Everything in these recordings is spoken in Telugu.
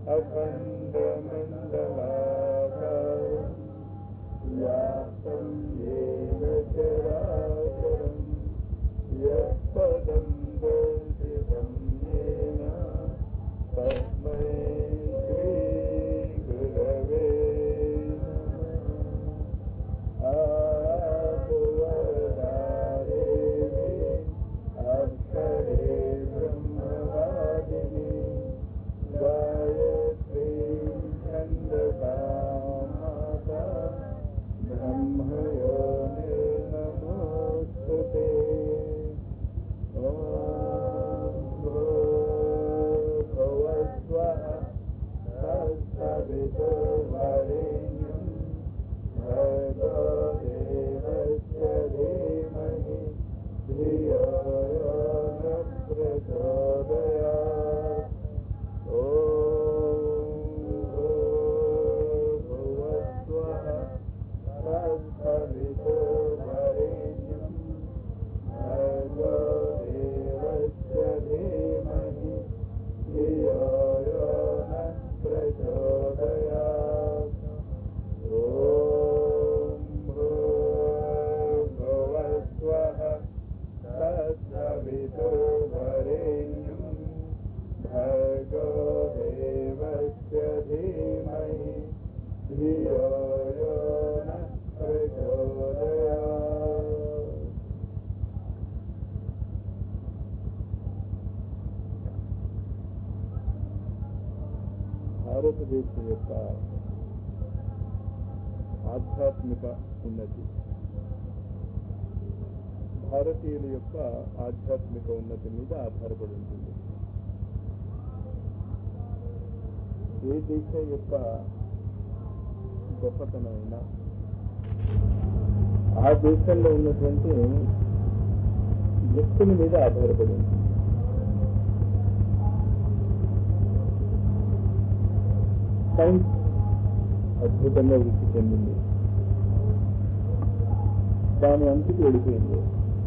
अखण्डमण्डलाकारम् व्याप्तं येन चराचरम् यत्पदं दर्शितं येन तस्मै श्रीगुरवे नमः आसुवरदारेवे अक्षरे ब्रह्मवादिनि गायत्रीं छन्दसा माता ब्रह्मयोने नमोऽस्तु ते ॐ भुवस्वः तत्सवितो वरेण्यम् भर्गो देवस्य धीमहि धियो यो न प्रचोदयात् ॐ भुवस्वः तत्सवितो वरेण्यम् भर्गो देवस्य धीमहि धियो यो न प्रचोदयात् ॐ भुवस्वः तत्सवितो वरेण्यम् भर्गो देवस्य धीमहि धियो यो न प्रचोदयात् భారతదేశం యొక్క ఆధ్యాత్మిక ఉన్నతి భారతీయుల యొక్క ఆధ్యాత్మిక ఉన్నతి మీద ఆధారపడి ఉంటుంది ఏ దేశం యొక్క గొప్పతనమైనా ఆ దేశంలో ఉన్నటువంటి వ్యక్తుల మీద ఆధారపడి ఉంటుంది సైన్స్ అద్భుతంగా వృద్ధి చెందింది దాని అంచుకు వెళ్ళిపోయింది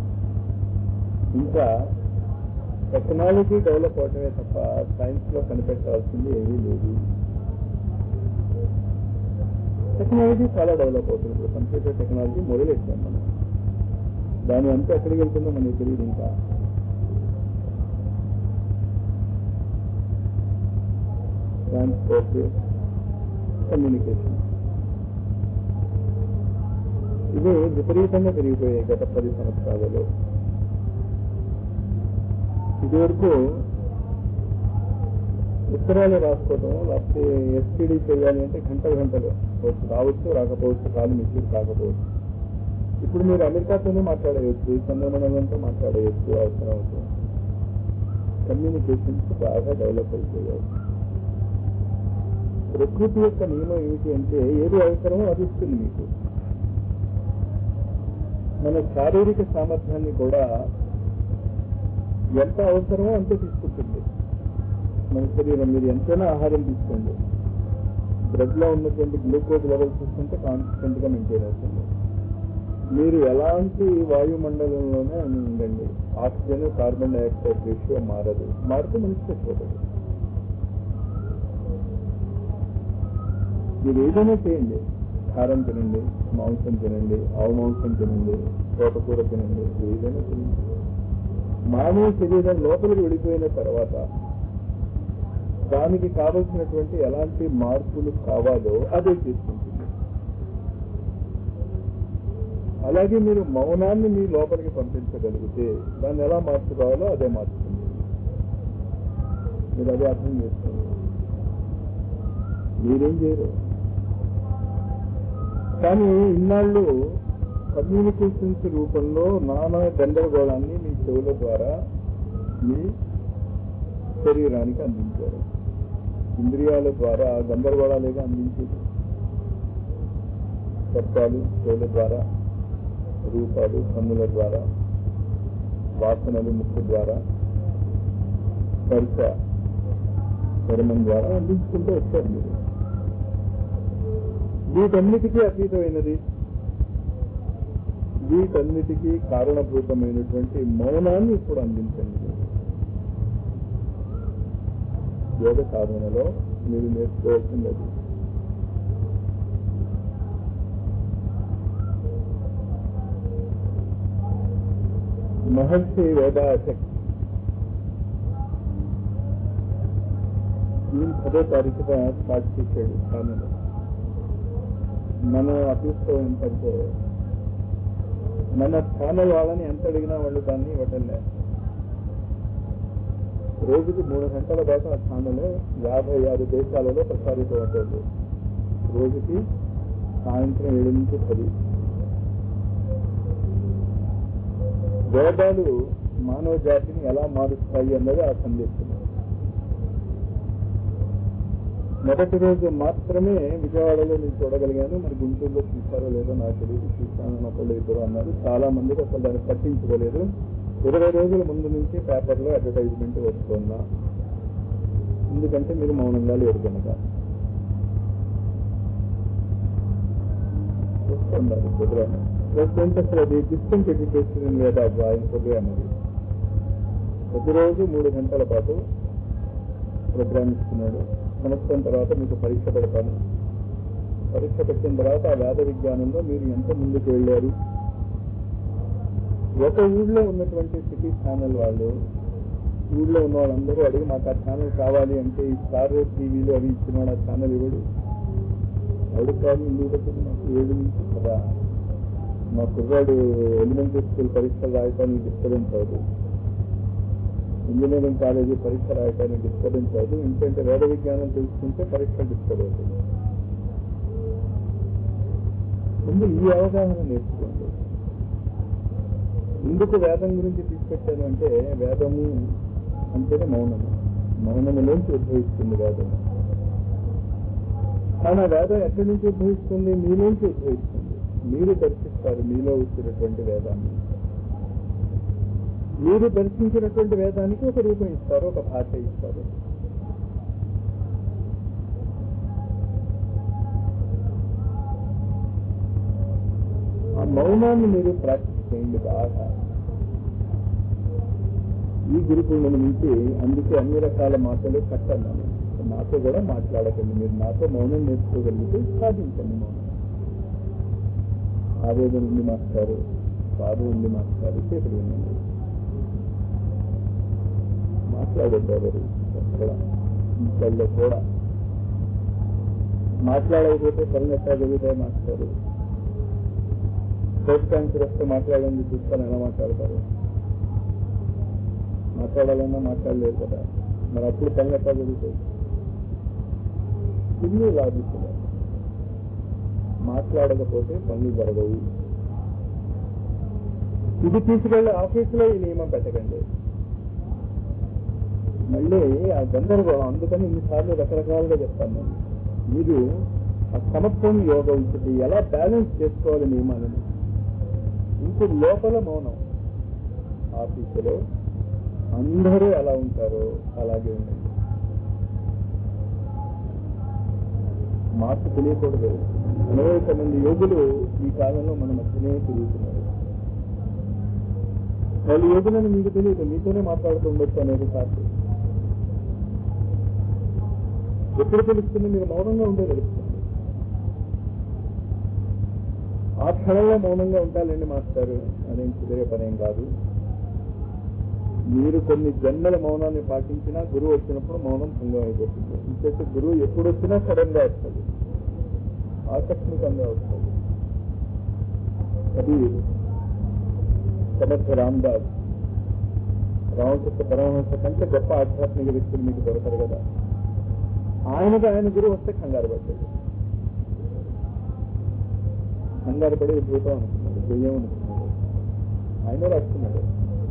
ఇంకా టెక్నాలజీ డెవలప్ అవటమే తప్ప సైన్స్ లో కనిపెట్టాల్సింది ఏమీ లేదు టెక్నాలజీ చాలా డెవలప్ అవుతుంది ఇప్పుడు కంప్యూటర్ టెక్నాలజీ మొదలెట్టాం మనం దాని అంతా ఎక్కడికి వెళ్తుందో మనకి తెలియదు ఇంకా ట్రాన్స్పోర్ట్ కమ్యూనికేషన్ ఇవి విపరీతంగా పెరిగిపోయాయి గత పది సంవత్సరాలలో ఇదివరకు ఉత్తరాలు రాసుకోవడం లేకపోతే ఎస్టీడీ చేయాలి అంటే గంటలు గంటలు వచ్చు రావచ్చు రాకపోవచ్చు కాలు మిస్యూర్ కాకపోవచ్చు ఇప్పుడు మీరు అమెరికాతోనే మాట్లాడవచ్చు చంద్రమండలంతో మాట్లాడవచ్చు అవసరం అవుతుంది కమ్యూనికేషన్స్ బాగా డెవలప్ అయిపోయాయి ప్రకృతి యొక్క నియమం ఏమిటి అంటే ఏది అవసరమో అది ఇస్తుంది మీకు మన శారీరక సామర్థ్యాన్ని కూడా ఎంత అవసరమో అంతే తీసుకుంటుంది మన శరీరం మీరు ఎంతైనా ఆహారం తీసుకోండి బ్లడ్ లో ఉన్నటువంటి గ్లూకోజ్ లెవెల్స్ చూస్తుంటే కాన్స్టెంట్ గా మెయింటైన్ అవుతుంది మీరు ఎలాంటి వాయుమండలంలోనే ఉండండి ఆక్సిజన్ కార్బన్ డైఆక్సైడ్ రేషియో మారదు మారితే మనిషి చచ్చిపోతుంది మీరు ఏదైనా చేయండి కారం తినండి మాంసం తినండి ఆవు మాంసం తినండి తోటకూర తినండి ఏదైనా తినండి మానవ శరీరం లోపలికి వెళ్ళిపోయిన తర్వాత దానికి కావలసినటువంటి ఎలాంటి మార్పులు కావాలో అదే తీసుకుంటుంది అలాగే మీరు మౌనాన్ని మీ లోపలికి పంపించగలిగితే దాన్ని ఎలా మార్చుకోవాలో అదే మార్చుతుంది మీరు అదే అర్థం చేసుకోండి మీరేం చేయరు కానీ ఇన్నాళ్ళు కమ్యూనికేషన్స్ రూపంలో నానా గందరగోళాన్ని మీ చెవుల ద్వారా మీ శరీరానికి అందించారు ఇంద్రియాల ద్వారా గందరగోళాలుగా అందించేది శబ్దాలు చెవుల ద్వారా రూపాలు కన్నుల ద్వారా వాసనలు ముక్కు ద్వారా స్పర్శ చర్మం ద్వారా అందించుకుంటూ వచ్చారు మీరు వీటన్నిటికీ అతీతమైనది వీటన్నిటికీ కారణభూతమైనటువంటి మౌనాన్ని ఇప్పుడు అందించండి యోగ సాధనలో మీరు నేర్చుకోవాల్సింది అది మహర్షి వేదాశక్ జూన్ పదో తారీఖుగా స్టార్ట్ చేశాడు ఛానల్ మన అభిష్టం ఏంటంటే మన ఛానల్ వాళ్ళని ఎంత అడిగినా వాళ్ళు దాన్ని ఇవ్వటం లేదు రోజుకి మూడు గంటల దాకా ఆ ఛానల్ యాభై ఆరు దేశాలలో ప్రసారితం అవుతుంది రోజుకి సాయంత్రం ఏడు నుంచి పది వేదాలు మానవ జాతిని ఎలా మారుస్తాయి అన్నది ఆ సందేశం మొదటి రోజు మాత్రమే విజయవాడలో నేను చూడగలిగాను మరి గుంటూరులో చూసారో లేదో నాకు తెలియదు చూసాను ఒకళ్ళు ఇద్దరు అన్నారు చాలా మందికి అసలు దాన్ని పట్టించుకోలేదు ఇరవై రోజుల ముందు నుంచి పేపర్లో అడ్వర్టైజ్మెంట్ వస్తుందా ఎందుకంటే మీరు మౌనంగా లేరు కనుక వస్తున్నారు ప్రోగ్రామ్ ప్రెసిడెంట్ అసలు అది డిస్టెంట్ ఎడ్యుకేషన్ లేదా ఆయన ప్రోగ్రామ్ అది ప్రతిరోజు మూడు గంటల పాటు ప్రోగ్రామ్ ఇస్తున్నాడు సంవత్సరం తర్వాత మీకు పరీక్ష పెడతాను పరీక్ష పెట్టిన తర్వాత ఆ వేద విజ్ఞానంలో మీరు ఎంత ముందుకు వెళ్ళారు ఒక ఊళ్ళో ఉన్నటువంటి సిటీ ఛానల్ వాళ్ళు ఊళ్ళో ఉన్న వాళ్ళందరూ అడిగి మాకు ఆ ఛానల్ కావాలి అంటే ఈ స్టార్ టీవీలో అవి ఇచ్చిన ఆ ఛానల్ ఇవ్వడు ఎవడు కాదు ఎందుకు పెట్టింది మాకు ఏడు నుంచి కదా మా కుర్రాడు ఎలిమెంటరీ స్కూల్ పరీక్షలు రాయటానికి డిస్టర్బెన్స్ అవ్వదు ఇంజనీరింగ్ కాలేజీ పరీక్ష రాయటానికి డిస్టర్బెన్స్ అవ్వదు ఎందుకంటే వేద విజ్ఞానం తెలుసుకుంటే పరీక్ష డిస్టర్బ్ అవుతుంది ముందు ఈ అవగాహన నేర్చుకోండి ఎందుకు వేదం గురించి తీసుకొచ్చాను అంటే వేదము అంటేనే మౌనము మౌనములోంచి ఉద్భవిస్తుంది వేదము కానీ ఆ వేదం ఎక్కడి నుంచి ఉద్భవిస్తుంది మీలోంచి ఉద్భవిస్తుంది మీరు దర్శిస్తారు మీలో వచ్చినటువంటి వేదాన్ని మీరు దర్శించినటువంటి వేదానికి ఒక రూపం ఇస్తారు ఒక భాష ఇస్తారు ఆ మౌనాన్ని మీరు ప్రాక్టీస్ చేయండి బాగా ఈ గురుకులం నుంచి అందుకే అన్ని రకాల మాటలు కట్టన్నాను నాతో కూడా మాట్లాడకండి మీరు నాతో మౌనం నేర్చుకోగలిగితే సాధించండి మౌనం ఆవేదన ఉంది మాస్టారు బాధ ఉంది మాస్టారు చేతులు ఉండండి మాట్లాడద్దు ఎవరు ఎక్కడ ఇంట్లో కూడా మాట్లాడకపోతే పనులు ఎట్లా జరుగుతాయి మాస్టారు థ్రోట్ క్యాన్సర్ వస్తే మాట్లాడండి చూస్తాను ఎలా మాట్లాడతారు మాట్లాడాలన్నా మాట్లాడలేదు కదా మరి అప్పుడు పనులు ఎట్లా జరుగుతాయి ఇల్లు లాజిక్గా మాట్లాడకపోతే పనులు జరగవు ఇది తీసుకెళ్లి ఆఫీసులో ఈ నియమం పెట్టకండి మళ్ళీ ఆ గందరగోళం అందుకని ఇన్నిసార్లు రకరకాలుగా చెప్తాను నేను మీరు ఆ సమత్వం యోగ ఉంటుంది ఎలా బ్యాలెన్స్ చేసుకోవాలి నియమాలను ఇంటి లోపల మౌనం ఆఫీసులో అందరూ ఎలా ఉంటారో అలాగే ఉండండి మార్పు తెలియకూడదు అనేక మంది యోగులు ఈ కాలంలో మన మధ్యనే తిరుగుతున్నారు వాళ్ళు యోగులని మీకు తెలియదు మీతోనే మాట్లాడుతూ ఉండొచ్చు అనేది కాదు ఎప్పుడు తెలుస్తుంది మీరు మౌనంగా ఉండే తెలుస్తుంది ఆ క్షణంలో మౌనంగా ఉంటాలండి మాస్టారు అదేం కుదిరే పనేం కాదు మీరు కొన్ని జన్మల మౌనాన్ని పాటించినా గురువు వచ్చినప్పుడు మౌనం భంగం అయిపోతుంది ఇంకొక గురువు ఎప్పుడు వచ్చినా సడన్ గా వస్తుంది ఆకస్మికంగా వస్తుంది అది సమర్థ రామ్దాస్ రామకృష్ణ పరమహంస కంటే గొప్ప ఆధ్యాత్మిక వ్యక్తులు మీకు దొరకరు కదా ఆయనకు ఆయన గురువు వస్తే కంగారు పడ్డాడు కంగారు పడి భూతం అనుకున్నాడు దెయ్యం అనుకున్నాడు ఆయన రాస్తున్నాడు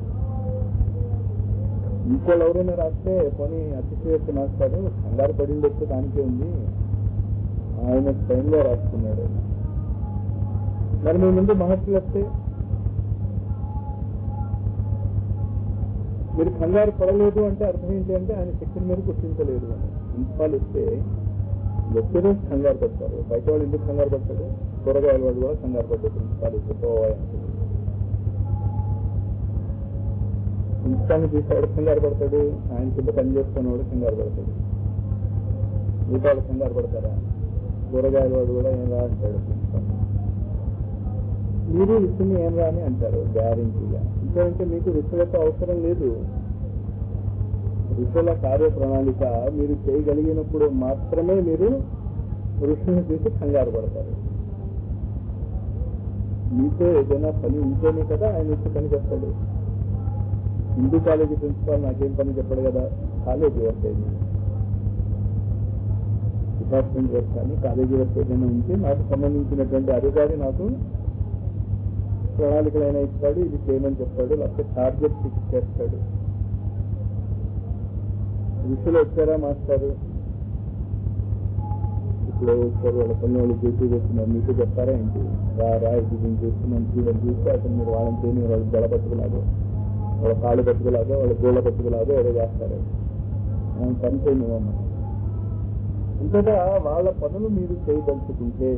ఇంకోళ్ళు ఎవరైనా రాస్తే పని అతిశయోక్తి రాస్తాడు కంగారు పడి వస్తే దానికే ఉంది ఆయన స్వయంగా రాసుకున్నాడు మరి మీ ముందు మహర్షులు వస్తే మీరు కంగారు పడలేదు అంటే అర్థం ఏంటి అంటే ఆయన శక్తిని మీరు గుర్తించలేదు అని ప్రిన్సిపాల్ ఇస్తే లెక్చరర్స్ కంగారు పడతారు బయట వాళ్ళు ఎందుకు కంగారు పడతారు కూరగాయల వాళ్ళు కూడా కంగారు పడ్డారు ప్రిన్సిపాల్ ఇస్తే పోవాలి ప్రిన్సిపాల్ని చూసేవాడు కంగారు పడతాడు ఆయన కింద పని చేసుకునేవాడు కంగారు పడతాడు మిగతా వాళ్ళు కంగారు పడతారా కూరగాయల వాడు కూడా ఏం రా అంటాడు మీరు ఋషిని ఏం రా అని అంటారు గ్యారంటీగా ఎందుకంటే మీకు ఋషులకు అవసరం లేదు ఋషుల కార్య ప్రణాళిక మీరు చేయగలిగినప్పుడు మాత్రమే మీరు ఋషిని చూసి కంగారు పడతారు మీతో ఏదైనా పని ఉంటేనే కదా ఆయన వచ్చి పని చేస్తాడు హిందూ కాలేజీ ప్రిన్సిపాల్ నాకేం పని చెప్పడు కదా కాలేజీ వర్క్ అయింది డిపార్ట్మెంట్ వర్క్ కానీ కాలేజీ వర్క్ ఏదైనా ఉంటే నాకు సంబంధించినటువంటి అధికారి నాకు ప్రణాళికలైనా ఇస్తాడు ఇది చేయమని చెప్తాడు లేకపోతే టార్గెట్ ఫిక్స్ చేస్తాడు ఋషులు వచ్చారా మాస్టారు ఇప్పుడు వచ్చారు వాళ్ళ పని వాళ్ళు చేసి చేస్తున్నారు మీకు చెప్తారా ఏంటి రా రా ఇది నేను చేస్తున్నాను చూడని చూస్తే అతను మీరు వాళ్ళని చేయని వాళ్ళు గల పట్టుకులాగో వాళ్ళ కాళ్ళు పట్టుకులాగో వాళ్ళ గోళ్ళ పట్టుకులాగో ఏదో చేస్తారు మనం పని చేయనివ్వమ్మా ఇంతటా వాళ్ళ పనులు మీరు చేయదలుచుకుంటే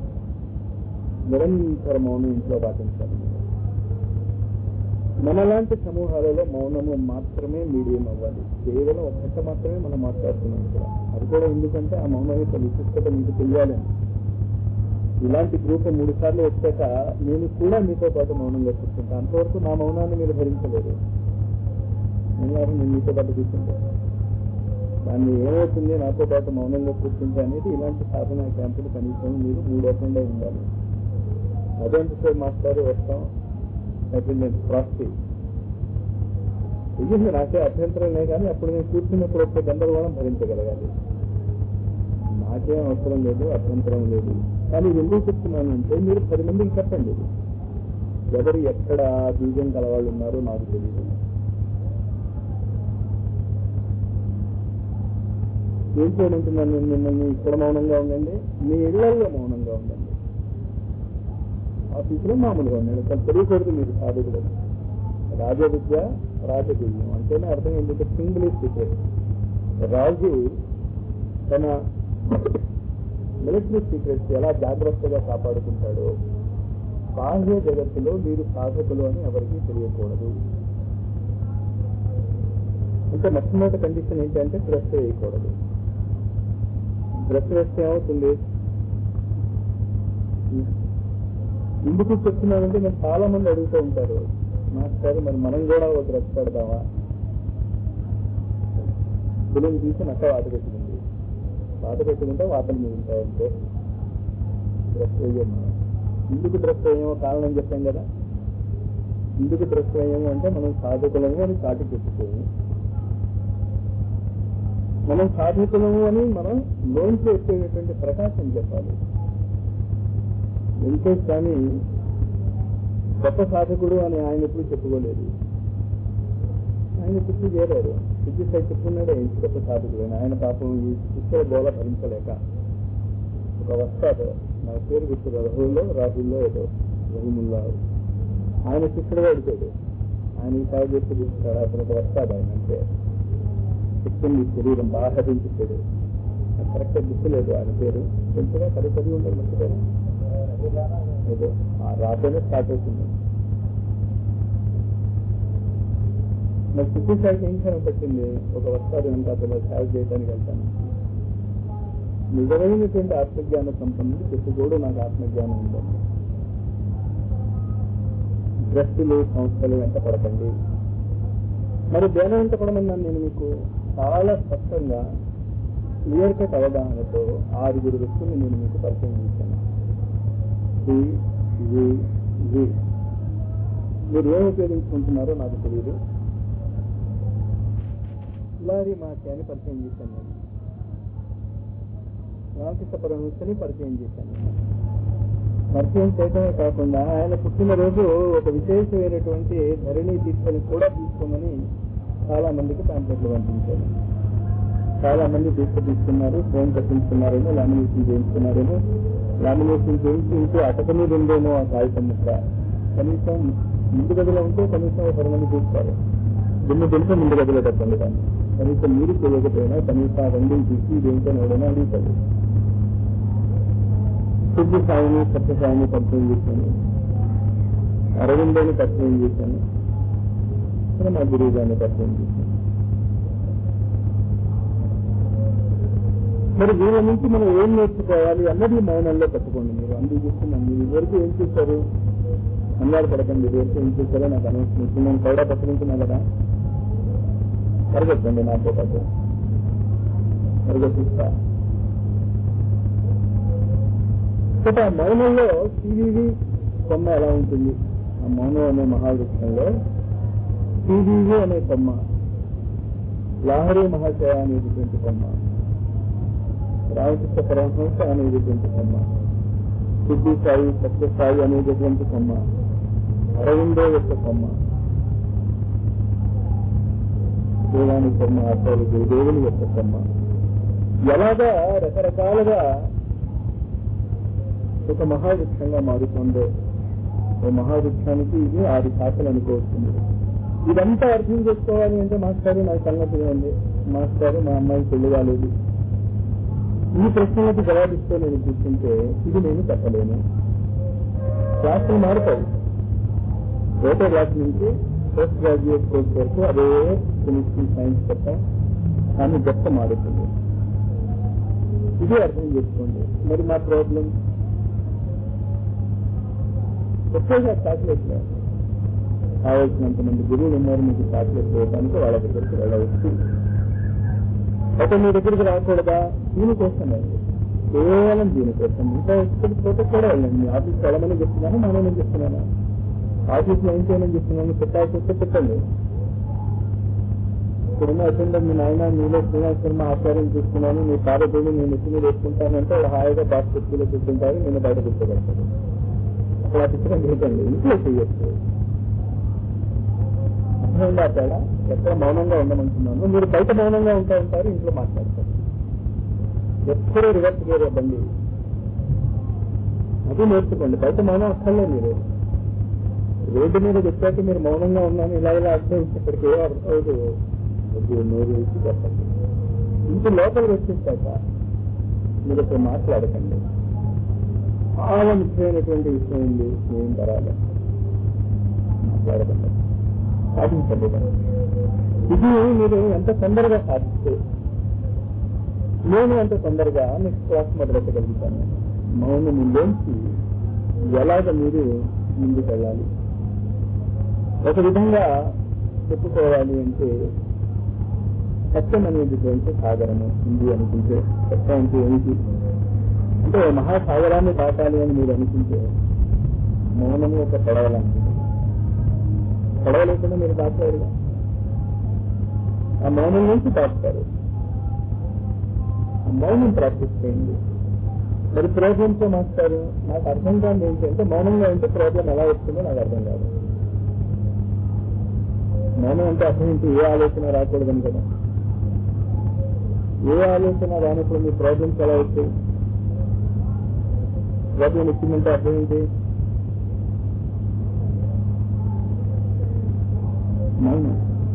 నిరంతర మౌనం ఇంట్లో పాటించాలి మనలాంటి సమూహాలలో మౌనము మాత్రమే మీడియం అవ్వాలి కేవలం ఒక్కట మాత్రమే మనం మాట్లాడుతున్నాం ఇక్కడ అది కూడా ఎందుకంటే ఆ మౌనం యొక్క విశిష్టత మీకు తెలియాలని ఇలాంటి గ్రూప్ మూడు సార్లు వచ్చాక నేను కూడా మీతో పాటు మౌనంగా కూర్చుంటాను అంతవరకు నా మౌనాన్ని మీరు భరించలేదు నేను నేను మీతో పాటు కూర్చుంటాను దాన్ని ఏమవుతుంది నాతో పాటు మౌనంగా కూర్చుంటే అనేది ఇలాంటి సాధన క్యాంపులు కనీసం మీరు మూడు రకంగా ఉండాలి అదేంటి మాస్టర్ వస్తాం అటెండెన్స్ ప్రాస్తి ఇది నాకే అభ్యంతరం లేదు కానీ అప్పుడు నేను కూర్చున్నప్పుడు వచ్చే గందరగోళం భరించగలగాలి నాకేం అవసరం లేదు అభ్యంతరం లేదు కానీ ఇది ఎందుకు చెప్తున్నాను అంటే మీరు పది మందికి చెప్పండి ఇది. ఎవరు ఎక్కడ బీజం కలవాళ్ళు ఉన్నారో నాకు తెలియదు ఏం చేయమంటున్నాను నేను మిమ్మల్ని ఇక్కడ మౌనంగా ఉండండి మీ ఇళ్లలో మౌనంగా ఉండండి ఆఫీసులో మామూలుగా ఉండండి కానీ తెలియకూడదు మీరు సాధకుడు రాజ విద్య రాజగుల్యం అంటేనే అర్థం ఏంటంటే సింగిల్ సీక్రెట్ రాజు తన మిలిటరీ సీక్రెట్స్ ఎలా జాగ్రత్తగా కాపాడుకుంటాడో బాహ్య జగత్తులో మీరు సాధకులు అని ఎవరికీ తెలియకూడదు ఇంకా మొట్టమొదటి కండిషన్ ఏంటంటే డ్రెస్ వేయకూడదు డ్రెస్ వేస్తే ఏమవుతుంది ఎందుకు చెప్తున్నానంటే నేను చాలా మంది అడుగుతూ ఉంటారు మాస్టర్ మరి మనం కూడా ఒక డ్రెస్ పెడదామా బిల్లులు తీసి నక్క వాత పెట్టుకుంది వాత పెట్టుకుంటే వాతలు మిగులుతాయంటే డ్రెస్ వేయం మనం ఎందుకు డ్రెస్ వేయమో కారణం చెప్పాం కదా ఎందుకు డ్రెస్ వేయము అంటే మనం సాధకులము అని చాటి పెట్టుకోము మనం సాధకులము అని మనం లోన్ చేసేటువంటి ప్రకాశం చెప్పాలి వెంకటేష్ స్వామి గొప్ప సాధకుడు అని ఆయన ఎప్పుడు చెప్పుకోలేదు ఆయన పుట్టి చేరారు పుట్టి సై చెప్పుకున్నాడే గొప్ప సాధకుడు అని ఆయన పాపం ఈ శిష్యుల గోళ భరించలేక ఒక వస్తాడు నా పేరు గుర్తు రహుల్లో రాహుల్లో ఏదో రహుముల్లా ఆయన శిష్యుడుగా అడిగాడు ఆయన ఈ సాగు చేసి చూస్తాడు అతను ఒక వస్తాడు ఆయన అంటే చెప్తుంది శరీరం బాగా హరించాడు కరెక్ట్ గుర్తులేదు ఆయన పేరు తెలుసుగా కరెక్ట్ చదివి ఉంటుంది మంచి పేరు ఏదో ఆ రాతోనే స్టార్ట్ అవుతుంది మరి చుట్టూ సాగు ఏం క్షణం పట్టింది ఒక వస్తాడు వెంట అతను సేవ చేయడానికి వెళ్తాను నిజమైనటువంటి ఆత్మజ్ఞాన సంపన్నుడు చెప్పుకోడు నాకు ఆత్మజ్ఞానం ఉందండి డ్రెస్సులు సంస్థలు వెంట పడకండి మరి దేని వెంట పడమన్నాను నేను మీకు చాలా స్పష్టంగా క్లియర్ కట్ అవగాహనతో ఆరుగురు వ్యక్తుల్ని నేను మీకు పరిచయం చేశాను సి, వి, వి. మీరు ఏం ఉపయోగించుకుంటున్నారో నాకు తెలియదు లారీ మాట్లాడి పరిచయం చేశాను నేను రామకృష్ణ పరమేశ్వరిని పరిచయం చేశాను పరిచయం చేయడమే కాకుండా ఆయన పుట్టినరోజు ఒక విశేషమైనటువంటి ధరణి దీక్షని కూడా తీసుకోమని చాలా మందికి ప్యాంప్లెట్లు పంపించారు చాలా మంది దీక్ష తీసుకున్నారు ఫోన్ కట్టించుకున్నారేమో లామినేషన్ చేయించుకున్నారేమో లామినేషన్ చేయించి ఇంకో అటక మీద ఉందేమో ఆ కాగితం ముక్క కనీసం ముందు గదిలో ఉంటే కనీసం ఒక పది మంది చూస్తారు దీన్ని తెలిసి ముందు గదిలో పెట్టండి కానీ కనీసం మీరు చేయకపోయినా కనీసం ఆ రెండు తీసి దేంతో ఎవరైనా అడుగుతాడు సిద్ధి సాయిని సత్య సాయిని పరిచయం చేశాను అరవిందని పరిచయం చేశాను ఇక్కడ మా గురువు గారిని పరిచయం చేశాను మరి వీళ్ళ నుంచి మనం ఏం నేర్చుకోవాలి అన్నది మౌనంలో పెట్టుకోండి మీరు అందుకు చూస్తున్నాం మీరు ఇదివరకు ఏం చేశారు అన్నారు పడకండి ఇదివరకు ఏం చేశారో నాకు అనవసరం ఇప్పుడు నేను కౌడా పట్టుకుంటున్నా కదా పరిగెత్తండి నాతో పాటు పరిగెత్తిస్తా కాబట్టి ఆ మౌనంలో సివివి కొమ్మ ఎలా ఉంటుంది ఆ మౌనం అనే మహావృక్షంలో సివివి అనే కొమ్మ లాహరి మహాశయ అనేటువంటి కొమ్మ రామకృష్ణ పరమహంస అనేటువంటి కొమ్మ సిద్ధి సాయి సత్యసాయి అనేటటువంటి కొమ్మ అరవిందో యొక్క కొమ్మ దేవాని కొమ్మ ఆచార్య గురుదేవుని యొక్క కొమ్మ ఎలాగా రకరకాలుగా ఒక మహావృక్షంగా మారుతుందో ఓ మహావృక్షానికి ఇది ఆరు శాఖలు అనుకోవచ్చు ఇదంతా అర్థం చేసుకోవాలి అంటే మాస్టారు నాకు సంగతి ఉంది మాస్టారు మా అమ్మాయి పెళ్లి కాలేదు ఈ ప్రశ్నలకు జవాబిస్తూ నేను కూర్చుంటే ఇది నేను చెప్పలేను క్లాసులు మారుతాయి ఒకటో క్లాస్ నుంచి పోస్ట్ గ్రాడ్యుయేట్ కోర్స్ వరకు అదే కెమిస్ట్రీ సైన్స్ తప్ప కానీ గొప్ప మారుతుంది ఇది అర్థం చేసుకోండి మరి మా ప్రాబ్లం ఎక్కువగా చాక్లెట్లు కావాల్సినంత మంది గురువులు ఉన్నారు మీకు చాక్లెట్ వేయడానికి వాళ్ళ దగ్గరికి వెళ్ళవచ్చు అయితే మీ దగ్గరికి రాకూడదా దీనికోసం వెళ్ళండి కేవలం దీనికోసం ఇంకా ఎక్కడికి పోతే కూడా వెళ్ళండి మీ ఆఫీస్కి వెళ్ళమని చెప్తున్నాను మానేమని చెప్తున్నాను ఆఫీస్లో ఏం చేయమని చెప్తున్నాను పెట్టాల్సి వస్తే పెట్టండి ఇప్పుడున్న అటెండర్ మీ నాయన మీలో శ్రీనివాస్ శర్మ ఆచార్యం చూస్తున్నాను మీ పారదోడు నేను ఎత్తి మీద వేసుకుంటానంటే వాడు హాయిగా బాస్ కుర్చీలో కూర్చుంటారు నేను బయట కూర్చోగలుగుతాను అక్కడ చిత్రం చేయకండి ఇంట్లో చేయొచ్చు అర్థమైందా తేడా ఎక్కడ మౌనంగా ఉండమంటున్నాను మీరు బయట మౌనంగా ఉంటా ఉంటారు ఇంట్లో మాట్లాడతారు ఎప్పుడూ రివర్స్ గేర్ ఇవ్వండి అది నేర్చుకోండి బయట మౌనం అక్కర్లే మీరు రోడ్డు మీద చెప్పాక మీరు మౌనంగా ఉన్నాను ఇలా ఇలా అర్థం ఇక్కడికి ఏ అర్థం అవుతుంది వద్దు నోరు వేసి చెప్పండి ఇంటి లోపలికి వచ్చేసాక మీరు ఇప్పుడు మాట్లాడకండి చాలా ముఖ్యమైనటువంటి విషయం ఉంది ఏం పరాలి మాట్లాడకండి సాధించండి ఇది మీరు ఎంత తొందరగా సాధిస్తే నేను అంత తొందరగా నెక్స్ట్ క్లాస్ మొదలెట్టగలుగుతాను మౌనములోంచి ఎలాగ మీరు ముందుకు వెళ్ళాలి ఒక విధంగా చెప్పుకోవాలి అంటే సత్యం అనేటటువంటి సాగరము ఉంది అనుకుంటే సత్యం అంటే ఏమిటి అంటే మహాసాగరాన్ని దాటాలి అని మీరు అనుకుంటే మౌనము ఒక పడవలాంటిది పడవ లేకుండా మీరు దాటారు ఆ మౌనం నుంచి దాటుతారు ఆ మౌనం ప్రాక్టీస్ చేయండి మరి ప్రాబ్లంతో మాస్టారు నాకు అర్థం కాదు ఏంటంటే మౌనంగా ఉంటే ప్రాబ్లం ఎలా వస్తుందో నాకు అర్థం కాదు మౌనం అంటే అర్థం ఏంటి ఏ ఆలోచన రాకూడదని కదా ఏ ఆలోచన రానప్పుడు మీ ప్రాబ్లమ్స్ ఎలా వస్తాయి ప్రాబ్లం వచ్చిందంటే అర్థం ఏంటి మౌనం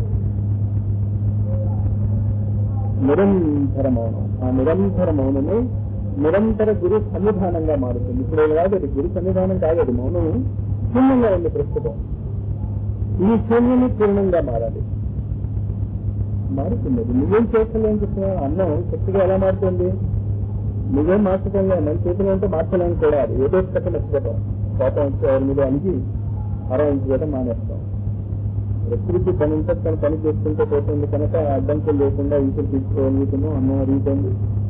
నిరంతర మౌనం ఆ నిరంతర మౌనమే నిరంతర గురు సన్నిధానంగా మారుతుంది ఇప్పుడు ఏం కాదు అది గురు సన్నిధానం కాదు అది మౌనం శూన్యంగా ఉంది ప్రస్తుతం ఈ శూన్యమే పూర్ణంగా మారాలి మారుతుంది అది నువ్వేం చేస్తలేని చెప్తున్నావు అన్నం శక్తిగా ఎలా మారుతుంది నువ్వేం మార్చడంలో మన చేతిలో ఉంటే మార్చలేని కూడా అది ఏదో పక్క నచ్చడం కోపం వచ్చే ఎవరి మీద అణిగి అరాయించుకోవడం మానేస్తాం ప్రకృతి పని ఉంటే తను పని చేసుకుంటూ పోతుంది కనుక అడ్డంకులు లేకుండా ఈసులు తీసుకోగలుగుతున్నాం అన్నం అడుగుతుంది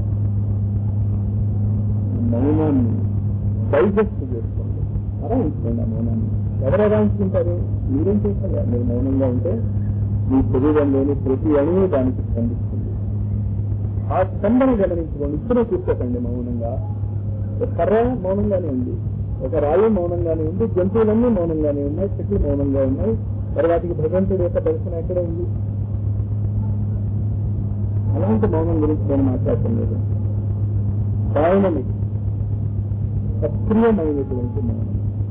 మౌనాన్ని డైజెస్ట్ చేసుకోండి అరాయించుకోండి ఆ మౌనాన్ని ఎవరు అరాయించుకుంటారు మీరేం చేస్తారు మీరు మౌనంగా ఉంటే మీ శరీరంలోని ప్రతి అణువు దానికి స్పందిస్తుంది ఆ స్పందన గమనించుకోండి ఇప్పుడే చూసుకోకండి మౌనంగా ఒక కర్ర మౌనంగానే ఉంది ఒక రాయి మౌనంగానే ఉంది జంతువులన్నీ మౌనంగానే ఉన్నాయి చెట్లు మౌనంగా ఉన్నాయి మరి వాటికి భగవంతుడి యొక్క దర్శనం ఎక్కడ ఉంది అలాంటి మౌనం గురించి నేను మాట్లాడటం లేదు డైనమిక్ సక్రియమైనటువంటి మౌనం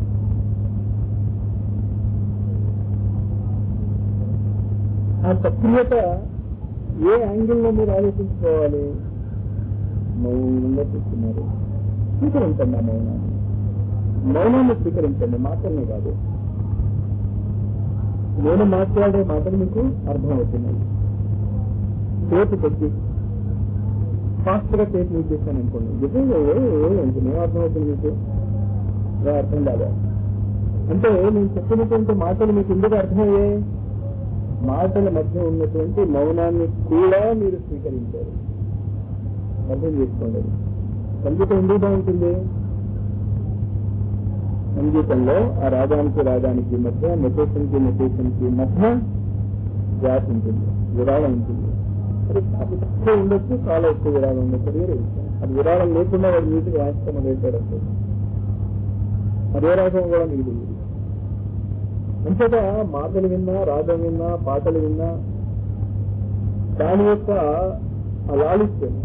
ఆ సక్రియత ఏ యాంగిల్లో మీరు ఆలోచించుకోవాలి మౌనంగా చూస్తున్నారు స్వీకరించండి ఆ మౌనాన్ని మౌనాన్ని స్వీకరించండి మాటల్ని కాదు నేను మాట్లాడే మాటలు మీకు అర్థమవుతున్నాయి సేపు కొద్ది ఫాస్ట్ గా టేప్ మూవ్ చేశాను అనుకోండి నిజంగా ఏ ఏం అర్థమవుతుంది మీకు ఏ అర్థం కాదా అంటే నేను చెప్పినటువంటి మాటలు మీకు ఎందుకు అర్థమయ్యాయి మాటల మధ్య ఉన్నటువంటి మౌనాన్ని కూడా మీరు స్వీకరించారు అర్థం చేసుకోండి అది. సంగీతం ఎందుకు బాగుంటుంది సంగీతంలో ఆ రాగానికి రాగానికి మధ్య నొటేషన్ కి నొటేషన్ కి మధ్య గ్యాప్ ఉంటుంది విరాళం ఉంటుంది అది అది తక్కువ ఉండొచ్చు చాలా ఎక్కువ విరాళం ఉండొచ్చు అది వేరే విషయం అది విరాళం లేకుండా వాడు మ్యూజిక్ వాయిస్తాం అనేటాడు అనుకోండి అదే రాగం కూడా మీకు తెలియదు అంతేగా మాటలు విన్నా రాగం విన్నా పాటలు విన్నా దాని యొక్క ఆ లాలిత్యం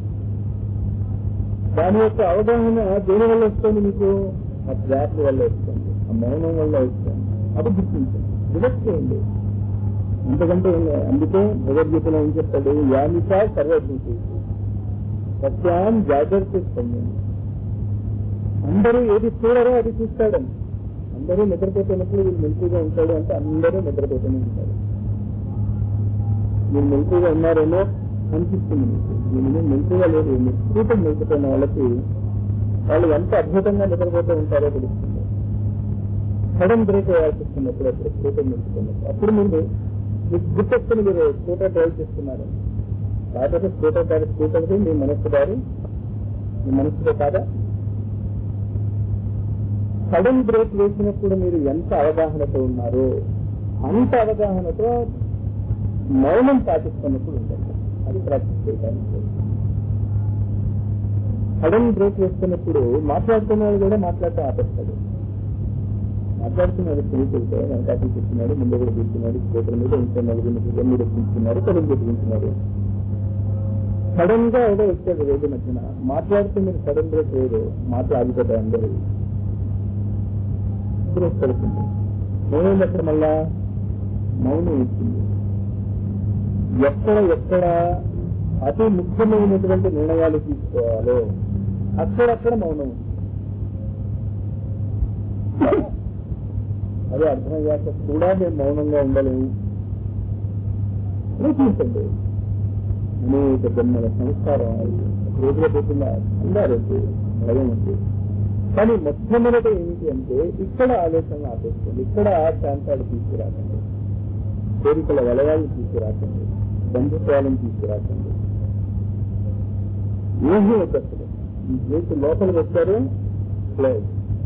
దాని యొక్క అవగాహన దేని వల్ల వస్తుంది మీకు ఆ ట్రాక్ వల్ల వస్తుంది ఆ మౌనం వల్ల వస్తుంది అది గుర్తించండి రిజెక్ట్ చేయండి అంతకంటే ఏం లేదు. అందుకే భగవద్గీతలో ఏం చెప్తాడు యామిక సర్వజ్ఞ సత్యాన్ జాగ్రత్త స్పందండి అందరూ ఏది చూడరో అది చూస్తాడని అందరూ నిద్రపోతున్నప్పుడు వీళ్ళు మెలుపుగా ఉంటాడు అంటే అందరూ నిద్రపోతూనే ఉంటారు మీరు మెలుపుగా ఉన్నారేమో అనిపిస్తుంది మీకు మీరు మెలుపుగా లేదు మీరు కూతురు మెలుపుతున్న వాళ్ళకి వాళ్ళు ఎంత అద్భుతంగా నిద్రపోతూ ఉంటారో తెలుస్తుంది సడన్ బ్రేక్ వేయాల్సి వస్తున్నప్పుడు అప్పుడు స్కూటర్ నిలుచుకున్నప్పుడు అప్పుడు మీరు మీకు గుర్తొస్తుంది మీరు స్కూటర్ డ్రైవ్ చేస్తున్నారు కాకపోతే స్కూటర్ కాదు స్కూటర్ది మీ మనస్సు గారు మీ మనస్సుతో కాదా సడన్ బ్రేక్ వేసినప్పుడు మీరు ఎంత అవగాహనతో ఉన్నారో అంత అవగాహనతో మౌనం పాటిస్తున్నప్పుడు ఉండండి అది ప్రాక్టీస్ చేయడానికి సడన్ బ్రేక్ వేస్తున్నప్పుడు మాట్లాడుతున్నవాడు కూడా మాట్లాడటం ఆపేస్తాడు మాట్లాడుతున్నాడు స్నేహితులతో వెనకాటి చెప్తున్నాడు ముందు కూడా కూర్చున్నాడు స్కూటర్ మీద ఇంకో నలుగురు మీద మీద కూర్చున్నారు తెలుగు పెట్టుకుంటున్నారు సడన్ గా ఏదో వచ్చాడు రోడ్డు మధ్యన మాట్లాడుతూ మీరు సడన్ బ్రేక్ లేదు మాటలు ఆగిపోతాయి అందరూ బ్రేక్ పడుతుంది మౌనం ఎక్కడ మళ్ళా మౌనం ఇచ్చింది ఎక్కడ ఎక్కడ అతి ముఖ్యమైనటువంటి నిర్ణయాలు తీసుకోవాలో అక్కడక్కడ మౌనం ఉంది అది అర్థమయ్యాక కూడా మేము మౌనంగా ఉండలేము ప్రయత్నించండి అనేక జన్మల సంస్కారం అది ఒక రోజులో పోతుందా అందరూ భయం ఉంది కానీ మొట్టమొదట ఏమిటి అంటే ఇక్కడ ఆలోచనలు ఆపేస్తుంది ఇక్కడ ప్రాంతాలు తీసుకురాకండి కోరికల వలయాలు తీసుకురాకండి బంధుత్వాలను తీసుకురాకండి ఏమీ వద్దసలు ఈ గేటు లోపలికి వచ్చారు క్లోజ్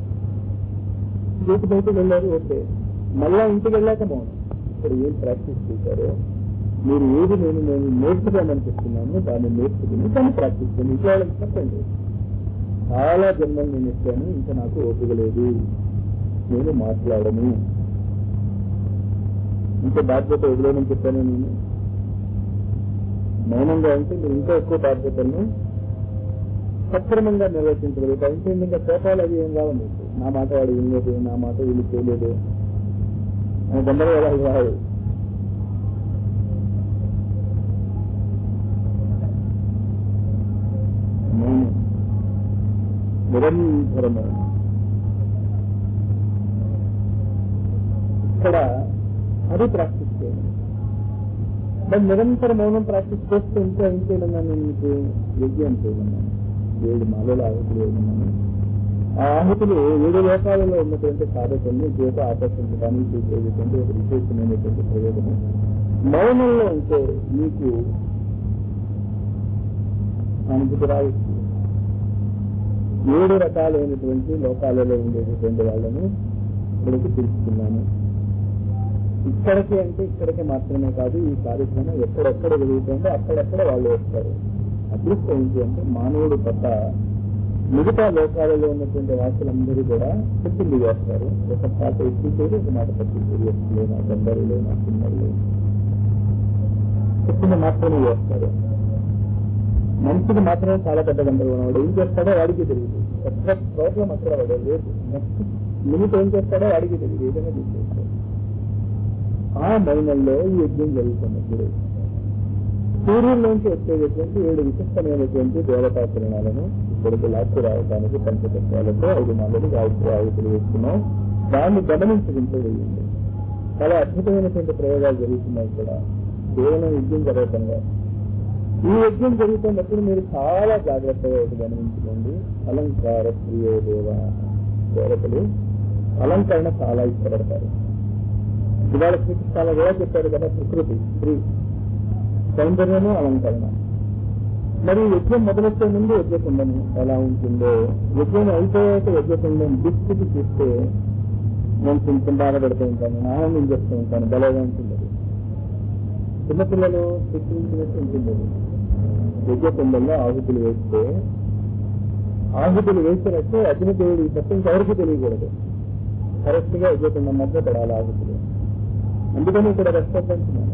గేటు బయటకు వెళ్ళారు ఓకే మళ్ళా ఇంటికి వెళ్ళాక మౌనం ఇక్కడ ఏం ప్రాక్టీస్ చేశారో మీరు ఏది నేను నేను నేర్చుకోమని చెప్తున్నాను దాన్ని నేర్చుకుని దాన్ని ప్రాక్టీస్ చేయండి ఇంట్లో వాళ్ళకి చెప్పండి చాలా జన్మలు నేను ఎక్కాను ఇంకా నాకు ఓపిక లేదు నేను మాట్లాడను ఇంకా బాధ్యత వదిలేనని చెప్పాను నేను మౌనంగా ఉంటే మీరు ఇంకా ఎక్కువ బాధ్యతలను సక్రమంగా నిర్వర్తించగలుగుతారు ఇంకా ఇంకా కోపాలు అవి ఏం రావు మీకు నా మాట వాడు వినలేదు నా మాట వీళ్ళు చేయలేదు అని గందరగోళాలు రావు మౌనం నిరంతరమైన ఇక్కడ అది ప్రాక్టీస్ చేయండి మరి నిరంతర మౌనం ప్రాక్టీస్ చేస్తూ ఇంకా ఏం చేయమన్నాను నేను మీకు యజ్ఞం చేయమన్నాను ఏడు మాలల ఆహుతులు వేయమన్నాను ఆ ఆహుతులు ఏడు లోకాలలో ఉన్నటువంటి సాధకుల్ని చేత ఆకర్షించడానికి చేసేటువంటి ఒక విశేషమైనటువంటి ప్రయోజనం మౌనంలో ఉంటే మీకు అనుభూతి రావచ్చు ఏడు రకాలైనటువంటి లోకాలలో ఉండేటటువంటి వాళ్ళను ఇక్కడికి పిలుచుకున్నాను ఇక్కడికి అంటే ఇక్కడికి మాత్రమే కాదు ఈ కార్యక్రమం ఎక్కడెక్కడ జరుగుతుందో అక్కడెక్కడ వాళ్ళు వస్తారు అదృష్టం ఏంటి అంటే మానవుడు తప్ప మిగతా లోకాలలో ఉన్నటువంటి వాసులందరూ కూడా చెప్పింది చేస్తారు ఒక పాట ఎక్కించేది ఒక మాట పట్టించేది ఎత్తులేనా గందరులేనా చిన్నలు చెప్పింది మాత్రమే చేస్తారు మనిషికి మాత్రమే చాలా పెద్ద గందరగోళం వాడు ఏం చేస్తాడో వాడికి తెలియదు పెద్ద ప్రాబ్లం అక్కడ వాడు లేదు నెక్స్ట్ మినిట్ ఏం చేస్తాడో వాడికి తెలియదు ఏదైనా చేసేస్తాడు ఆ మౌనంలో ఈ యజ్ఞం జరుగుతున్నప్పుడు సూర్యుల్లోంచి వచ్చేటటువంటి ఏడు విశిష్టమైనటువంటి దేవతా కిరణాలను ఇక్కడికి లాక్కు రావడానికి పంచతత్వాలతో ఐదు మంది గాయత్రి ఆయుతులు వేస్తున్నాం దాన్ని గమనించడంతో వేయండి చాలా అద్భుతమైనటువంటి ప్రయోగాలు జరుగుతున్నాయి ఇక్కడ కేవలం యజ్ఞం జరగటంగా ఈ యజ్ఞం జరుగుతున్నప్పుడు మీరు చాలా జాగ్రత్తగా ఒకటి గమనించుకోండి అలంకార ప్రియో దేవ దేవతలు అలంకరణ చాలా ఇష్టపడతారు ఇవాళ శ్రీకృష్ణ కూడా చెప్పారు కదా ప్రకృతి స్త్రీ సౌందర్యము అలంకరణ మరి యజ్ఞం మొదలెట్టే ముందు యజ్ఞకుండము ఎలా ఉంటుందో యజ్ఞం అయిపోయాక యజ్ఞకుండం దుస్థితి చూస్తే నేను కొంచెం బాధపడుతూ ఉంటాను ఆనందం చేస్తూ ఉంటాను బలంగా ఉంటుంది అది. చిన్నపిల్లలు శిక్షించినట్టు ఉంటుంది అది. యజ్ఞకుండంలో ఆహుతులు వేస్తే ఆహుతులు వేసినట్టు అగ్నిదేవుడి తప్ప ఇంకెవరికి తెలియకూడదు కరెక్ట్ గా యజ్ఞకుండం మధ్య పడాలి ఆహుతులు అందుకని ఇక్కడ రెస్పెక్ట్ అంటున్నాను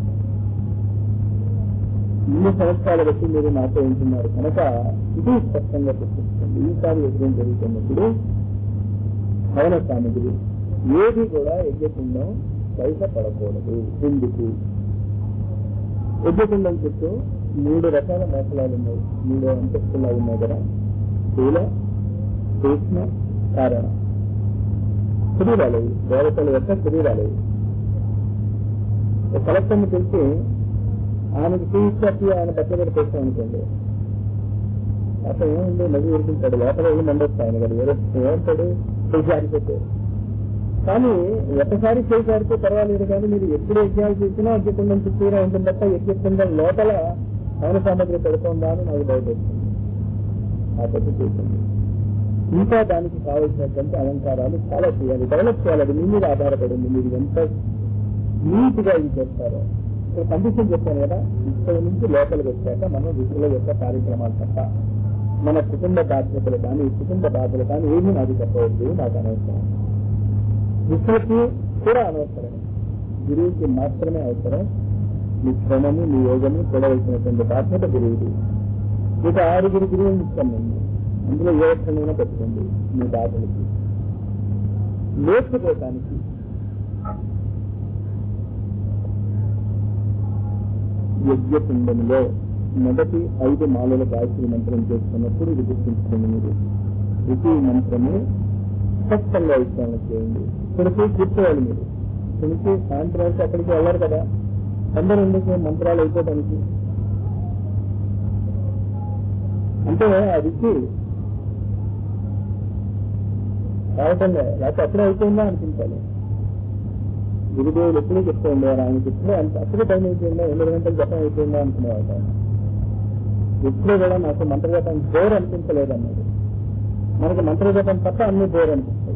ఇన్ని సంవత్సరాల బట్టి మీరు నాతో ఉంటున్నారు కనుక ఇది స్పష్టంగా గుర్తిస్తుంది ఈసారి యజ్ఞం జరుగుతున్నప్పుడు భవన సామగ్రి ఏది కూడా యజ్ఞకుండం బయట పడకూడదు ఎందుకు యజ్ఞకుండం చుట్టూ మూడు రకాల మేకలాలు ఉన్నాయి మూడు అంతస్తులా ఉన్నాయి కదా స్థూల సూక్ష్మ కారణ శరీరాలవి దేవతల యొక్క శరీరాలవి కలెక్టర్ని తెలిసి ఆయనకి తీసుకొచ్చి ఆయన బట్టలు కూడా తెచ్చాం అనుకోండి అసలు ఏముంది నవ్వు ఊరుకుంటాడు లోపల వెళ్ళి మండొస్తాయి ఆయన కదా ఏదో ఏమంటాడు చేసి ఆడిపోతే కానీ ఒకసారి చేసి ఆడితే పర్వాలేదు కానీ మీరు ఎప్పుడు యజ్ఞాలు చేసినా యజ్ఞకుండం చుట్టూరా ఉంటుంది తప్ప యజ్ఞకుండం లోపల పవన సామగ్రి పెడుతుందా అని నాకు భయపడుతుంది ఆ పద్ధతి చేసింది ఇంకా దానికి కావలసినటువంటి అలంకారాలు చాలా చేయాలి డెవలప్ చేయాలి అది మీ మీద ఆధారపడింది మీరు ఎంత నీట్ గా ఇది చేస్తారో ఇక్కడ కండిషన్ చెప్పాను కదా ఇక్కడ నుంచి లోపలికి వచ్చాక మనం ఋషుల యొక్క కార్యక్రమాలు తప్ప మన కుటుంబ బాధ్యతలు కానీ కుటుంబ బాధ్యతలు కానీ ఏమీ నాకు చెప్పవద్దు నాకు అనవసరం ఋషులకి కూడా అనవసరం గురువుకి మాత్రమే అవసరం మీ శ్రమము మీ యోగము చూడవలసినటువంటి బాధ్యత గురువుది ఇక ఆరుగురు గురువులు ఇస్తాను నేను అందులో ఏ ఒక్కనైనా పెట్టుకోండి మీ బాధలకి నేర్చుకోవటానికి యజ్ఞపిండంలో మొదటి ఐదు మాలల గాయత్రి మంత్రం చేస్తున్నప్పుడు ఇది గుర్తుంచుకోండి మీరు ఋషి మంత్రము స్పష్టంగా ఉచ్చారణ చేయండి ఇక్కడికి కూర్చోవాలి మీరు ఇక్కడికి సాయంత్రం వరకు అక్కడికి వెళ్ళారు కదా అందరూ ఎందుకు మంత్రాలు అయిపోవడానికి అంటే ఆ రుచి రావటంలే లేకపోతే అప్పుడే అయిపోయిందా అనుకుంటాను గురుదేవులు ఎప్పుడూ చెప్తూ ఉండేవారు ఆయనకి ఇప్పుడే అంత అప్పుడే టైం అయిపోయిందా ఎనిమిది గంటలు జపం అయిపోయిందా అనుకునేవాడు ఆయన. ఎప్పుడూ కూడా నాకు మంత్రజపం బోర్ అనిపించలేదు అన్నాడు మనకి మంత్రజపం తప్ప అన్ని బోర్ అనిపిస్తాయి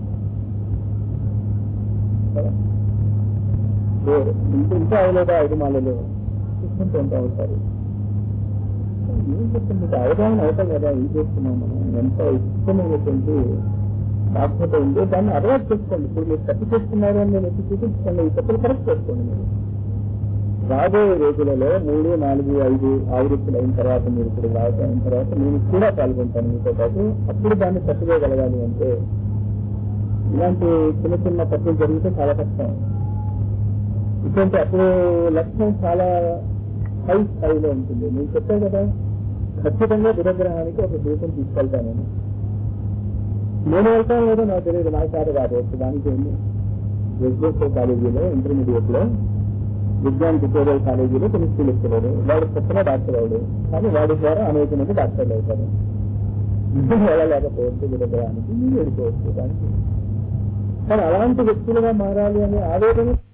కదా? బోర్ ఇంత ఇంకా అవలేదా ఐదు మాలలు చూసుకుంటూ ఉంటా ఉంటారు ఏం చెప్తుంది మీకు అవగాహన అవుతాం కదా ఏం చేస్తున్నాం మనం ఎంత ఇష్టమైనటువంటి బాధ్యత ఉంది దాన్ని అలవాటు చేసుకోండి ఇప్పుడు మీరు తప్పు చేస్తున్నారు అని నేను ఎత్తి చూపించుకోండి ఈ తప్పులు కరెక్ట్ చేసుకోండి మీరు రాబోయే రోజులలో మూడు నాలుగు ఐదు ఆవృత్తులు అయిన తర్వాత మీరు ఇప్పుడు రావటం అయిన తర్వాత నేను కూడా పాల్గొంటాను మీతో పాటు అప్పుడు దాన్ని తప్పుకోగలగాలి అంటే ఇలాంటి చిన్న చిన్న తప్పులు జరిగితే చాలా కష్టం ఇటువంటి అప్పుడు లక్ష్యం చాలా హై స్థాయిలో ఉంటుంది నేను చెప్పాను కదా ఖచ్చితంగా దురగ్రహానికి ఒక దూతం తీసుకెళ్తాను నేను నేను వెళ్తాను లేదో నాకు తెలియదు నా కాదు రావచ్చు దానికి ఏంటి ఎస్బీఎస్ఓ కాలేజీలో ఇంటర్మీడియట్ లో విజ్ఞాన్ ట్యూటోరియల్ కాలేజీలో కెమిస్ట్రీ లెక్చరర్ వాడు కొత్తగా డాక్టర్ వాడు కానీ వాడి ద్వారా అనేక మంది డాక్టర్లు అవుతారు మీరు వెళ్ళలేకపోవచ్చు దురగ్రహానికి మీరు వెళ్ళిపోవచ్చు దానికి కానీ అలాంటి వ్యక్తులుగా మారాలి అనే ఆవేదన